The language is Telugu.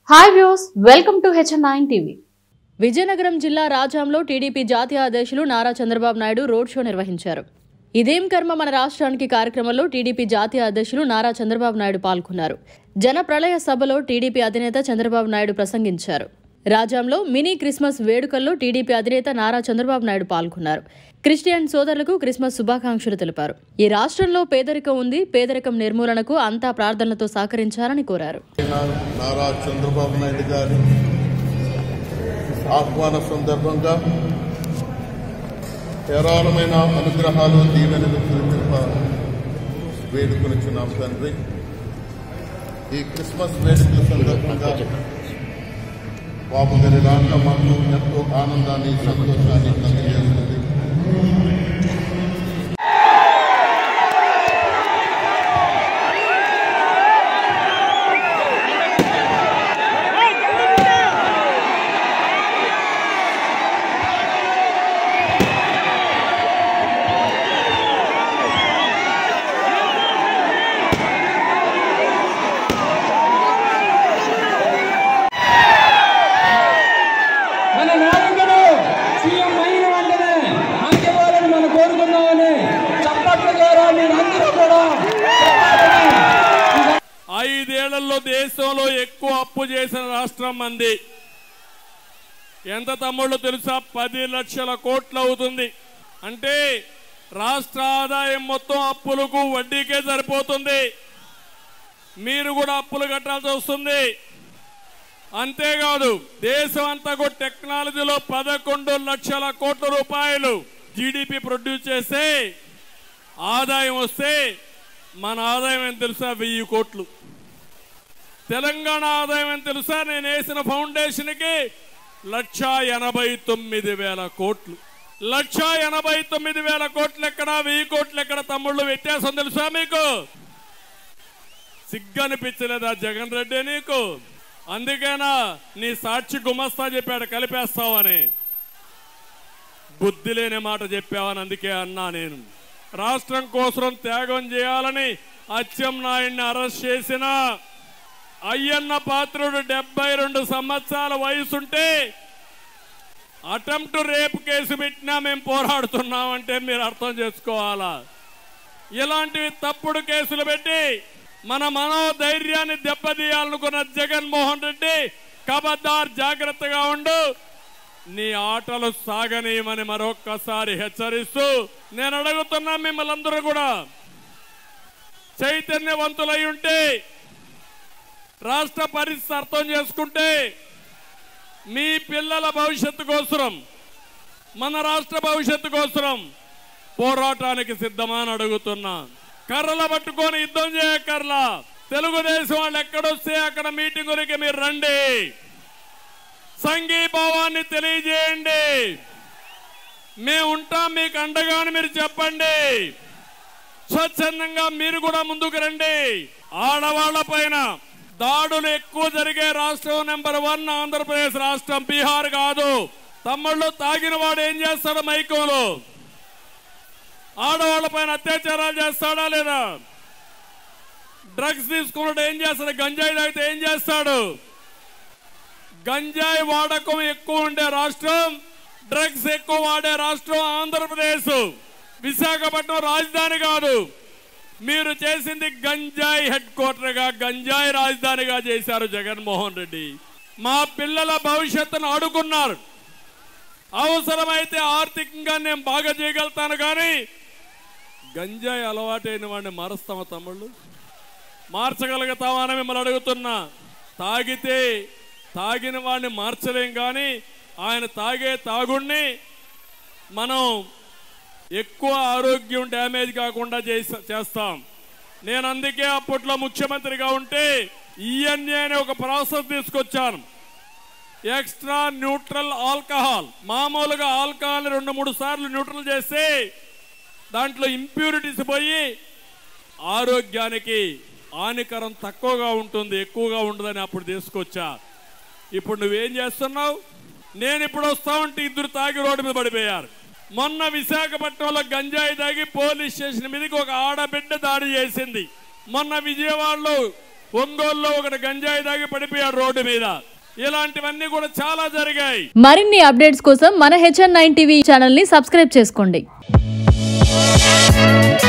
hi views welcome to HN nine TV Vizianagaram జిల్లా రాజాంలో టీడీపీ జాతీయ అధ్యక్షులు నారా చంద్రబాబు నాయుడు రోడ్ షో నిర్వహించారు ఇదేం కర్మ మన రాష్ట్రానికి కార్యక్రమంలో టీడీపీ జాతీయ అధ్యక్షులు నారా చంద్రబాబు నాయుడు పాల్గొన్నారు జన ప్రళయ సభలో టీడీపీ అధినేత చంద్రబాబు నాయుడు ప్రసంగించారు రాజాంలో మినీ క్రిస్మస్ వేడుకల్లో టీడీపీ అధినేత నారా చంద్రబాబు నాయుడు పాల్గొన్నారు క్రిస్టియన్ సోదరులకు క్రిస్మస్ శుభాకాంక్షలు తెలిపారు ఈ రాష్ట్రంలో పేదరికం ఉంది పేదరికం నిర్మూలనకు అంతా ప్రార్థనలతో సహకరించాలని కోరారు నారా చంద్రబాబు నాయుడు గారి ఆహ్వాన సందర్భంగా ఏరాళమైన అనుగ్రహాలు దీవెనలు కురిపింప వేడుకొనిచున్నాం తండ్రి ఈ క్రిస్మస్ వేడుకల సందర్భంగా బాబు గారి రాక మాకు ఎంతో ఆనందాన్ని సంతోషాన్ని కలిగజేస్తుంది మన నాయకుడు సీఎం అయిన వెంటనే అంకెవ్వాలని మనం కోరుకున్నామని చప్పట్ల ద్వారా మీరందరూ కూడా చెప్పాలని ఐదేళ్లలో దేశంలో ఎక్కువ అప్పు చేసిన రాష్ట్రం మంది ఎంత తమ్ముళ్ళు తెలుసా పది లక్షల కోట్లు అవుతుంది అంటే రాష్ట్ర ఆదాయం మొత్తం అప్పులకు వడ్డీకే సరిపోతుంది మీరు కూడా అప్పులు కట్టాల్సి వస్తుంది అంతేకాదు దేశం అంతా కూడా టెక్నాలజీలో పదకొండు లక్షల కోట్ల రూపాయలు జీడిపి ప్రొడ్యూస్ చేస్తే ఆదాయం వస్తే మన ఆదాయం ఎంత తెలుసా వెయ్యి కోట్లు తెలంగాణ ఆదాయం ఎంత తెలుసా నేను వేసిన ఫౌండేషన్కి లక్ష ఎనభై తొమ్మిది వేల కోట్లు లక్ష ఎనభై తొమ్మిది వేల కోట్లు ఎక్కడ వెయ్యి కోట్లు ఎక్కడ తమ్ముళ్ళు వ్యత్యాసం తెలుసా మీకు సిగ్గనిపించలేదా జగన్ రెడ్డి నీకు అందుకేనా నీ సాక్షి గుమస్తా చెప్పాడు కలిపేస్తావని బుద్ధి లేని మాట చెప్పావని అందుకే అన్నా నేను రాష్ట్రం కోసం త్యాగం చేయాలని అచ్చెం నాయుడిని అరెస్ట్ చేసిన అయ్యన్న పాత్రుడు డెబ్బై రెండు సంవత్సరాల వయసుంటే అటెంప్ట్ రేపు కేసు పెట్టినా మేము పోరాడుతున్నామంటే మీరు అర్థం చేసుకోవాలా ఇలాంటివి తప్పుడు కేసులు పెట్టి మన మనోధైర్యాన్ని దెబ్బతీయాలనుకున్న జగన్మోహన్ రెడ్డి కబద్దార్ జాగ్రత్తగా ఉండు నీ ఆటలు సాగనీయమని మరొక్కసారి హెచ్చరిస్తూ నేను అడుగుతున్నా మిమ్మల్ని అందరూ కూడా చైతన్యవంతులై ఉంటే రాష్ట్ర పరిస్థితి అర్థం చేసుకుంటే మీ పిల్లల భవిష్యత్తు కోసం మన రాష్ట్ర భవిష్యత్తు కోసం పోరాటానికి సిద్ధమా అని అడుగుతున్నా కర్రల పట్టుకొని యుద్ధం చేయకర్లా తెలుగుదేశం వాళ్ళు ఎక్కడొస్తే అక్కడ మీటింగులకి మీరు రండి సంఘీభావాన్ని తెలియజేయండి మేము ఉంటాం మీకు అండగాని మీరు చెప్పండి స్వచ్ఛందంగా మీరు కూడా ముందుకు రండి ఆడవాళ్ల పైన దాడులు ఎక్కువ జరిగే రాష్ట్రం నెంబర్ వన్ ఆంధ్రప్రదేశ్ రాష్ట్రం బీహార్ కాదు తమ్ముళ్ళు తాగిన వాడు ఏం చేస్తాడు మైకంలో ఆడవాళ్ల పైన అత్యాచారాలు చేస్తాడా లేదా డ్రగ్స్ తీసుకున్నాడు ఏం చేస్తాడు గంజాయి తాగితే ఏం చేస్తాడు గంజాయి వాడకం ఎక్కువ ఉండే రాష్ట్రం డ్రగ్స్ ఎక్కువ వాడే రాష్ట్రం ఆంధ్రప్రదేశ్ విశాఖపట్నం రాజధాని కాదు మీరు చేసింది గంజాయి హెడ్ క్వార్టర్ గా గంజాయి రాజధానిగా చేశారు జగన్మోహన్ రెడ్డి మా పిల్లల భవిష్యత్తును అడుగున్నారు అవసరమైతే ఆర్థికంగా నేను బాగా చేయగలుగుతాను కానీ గంజాయి అలవాటైన వాడిని మారుస్తామా తమ్ముళ్ళు మార్చగలుగుతామా అని మిమ్మల్ని అడుగుతున్నా తాగితే తాగిన వాడిని మార్చలేం కానీ ఆయన తాగే తాగుణ్ణి మనం ఎక్కువ ఆరోగ్యం డ్యామేజ్ కాకుండా చేస- చేస్తాం నేను అందుకే అప్పట్లో ముఖ్యమంత్రిగా ఉంటే ఈఎన్ఏ అనే ఒక ప్రాసెస్ తీసుకొచ్చాను ఎక్స్ట్రా న్యూట్రల్ ఆల్కహాల్ మామూలుగా ఆల్కహాల్ రెండు మూడు సార్లు న్యూట్రల్ చేస్తే దాంట్లో ఇంప్యూరిటీస్ పోయి ఆరోగ్యానికి హానికరం తక్కువగా ఉంటుంది ఎక్కువగా ఉండదని అప్పుడు తీసుకొచ్చా ఇప్పుడు నువ్వేం చేస్తున్నావు నేను ఇప్పుడు వస్తా ఉంటే ఇద్దరు తాగి రోడ్డు మీద పడిపోయారు మొన్న విశాఖపట్నంలో గంజాయి తాగి పోలీస్ స్టేషన్ మీదకి ఒక ఆడబిడ్డ దాడి చేసింది మొన్న విజయవాడలో ఒంగోలులో ఒకటి గంజాయి దాగి పడిపోయాడు రోడ్డు మీద ఇలాంటివన్నీ కూడా చాలా జరిగాయి మరిన్ని అప్డేట్స్ కోసం మన హెచ్ఎన్ నైన్ టీవీ ఛానల్ని సబ్స్క్రైబ్ చేసుకోండి